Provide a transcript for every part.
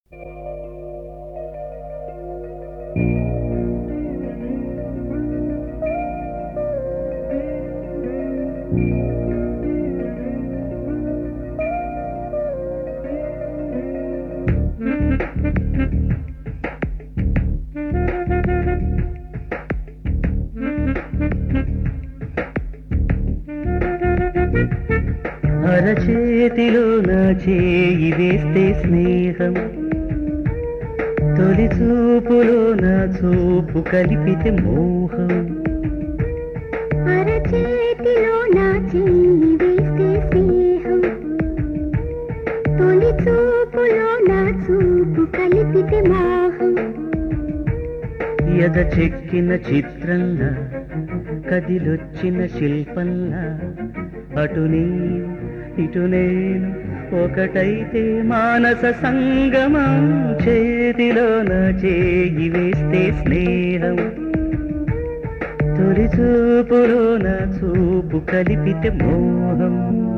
అరచేతిలో నా చేయి వేస్తే స్నేహం తొలి చూపులో నా చూపు కలిపితే మోహం అరచేతిలో నా చెయ్యి వేస్తే స్నేహం తొలి చూపులో నా చూపు కలిపితే మోహం ఎద చెక్కిన చిత్రంలా కదిలొచ్చిన శిల్పంలా అటు నీవు ఇటు నేను ఒకటైతే మానస సంగమం చేతిలో నా చేయి వేస్తే స్నేహం తొలి చూపులో నా చూపు కలిపితే మోహం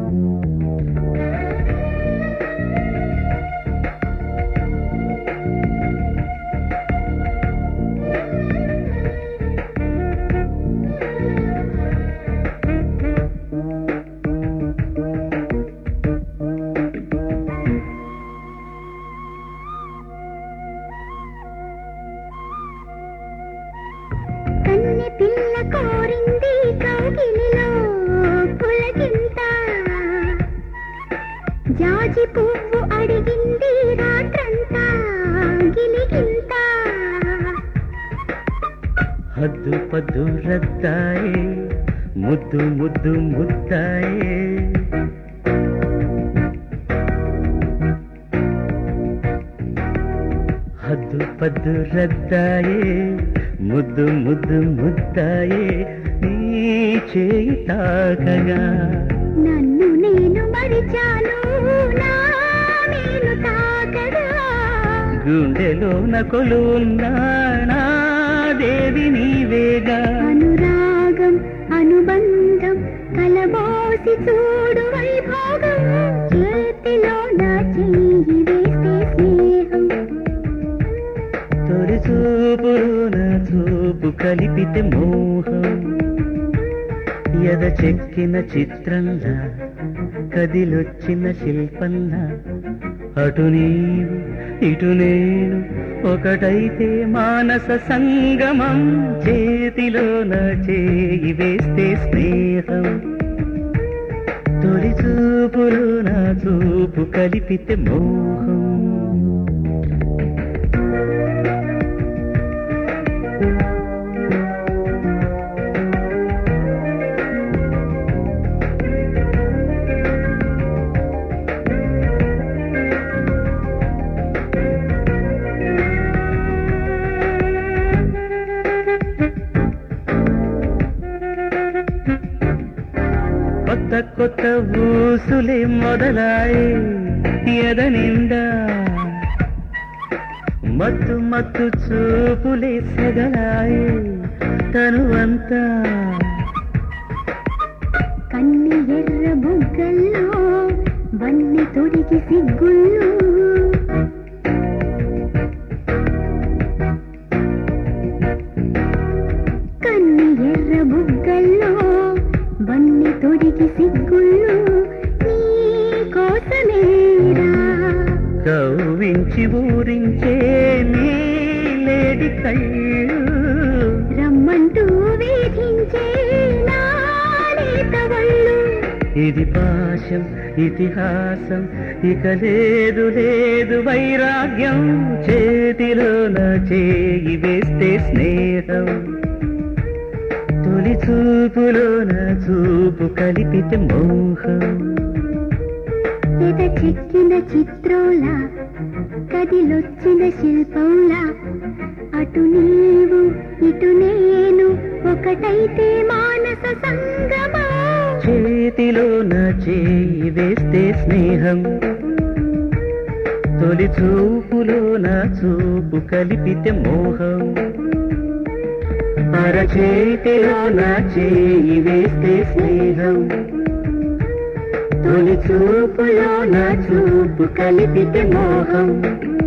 కన్నె పిల్ల కోరింది కౌగిలిలో పులకింత జాజి పువ్వు అడిగింది రాత్రంతా గిలిగింత హద్దు పద్దు రద్దాయే ముద్దు ముద్దు ముద్దాయే హద్దు పద్దు రద్దాయే ముద్దు ముద్దు ముద్దాయే నీ చేయి తాకగా నన్ను నేను మరిచాను నా నేను తాకగా గుండెలోన కొలున్నా నా దేవి నీవేగా అనురాగం అనుబంధం కలబోసి చూడు వైభోగం చేతిలో నా చెయ్యి వేస్తే స్నేహం తొలి చూపులో నా చూపు కలిపితే మోహం ఎద చెక్కిన చిత్రంలా కదిలొచ్చిన శిల్పంలా అటు నీవు ఇటు నేను ఒకటైతే మానస సంగమం చేతిలో నా చేయి వేస్తే స్నేహం తొలి చూపులో నా చూపు కలిపితే మోహం కొత్త కొత్త ఊసులే మొదలాయి ఎద నిండా మత్తు మత్తు చూపులే సెగలాయి తనువంతా కన్ని ఎర్ర బుగ్గల్లో వన్ని తొడిగి సిగ్గుళ్ళు కన్ని ఎర్ర బుగ్గల్లో వన్ని తొడిగి సిగ్గుళ్ళు నీ కోసమేరా కవ్వించి ఊరించే నీలేడి కళ్ళు రమ్మంటూ వేధించే నాలేత వళ్ళు ఇది పాశం ఇతిహాసం ఇక లేదు లేదు వైరాగ్యం చేతిలో నా చేయి వేస్తే స్నేహం తొలి చూపులో నా చూపు కలిపితే మోహం ఎద చెక్కిన చిత్రంలా కదిలొచ్చిన శిల్పంలా అటు నీవు ఇటు నేను ఒకటైతే మానస సంగమా చేతిలో నా చేయి వేస్తే స్నేహం తొలి చూపులో నా చూపు కలిపితే మోహం అరచేతిలో నా చేయి వేస్తే స్నేహం తొలి చూపులో నా చూపు కలిపితే మోహం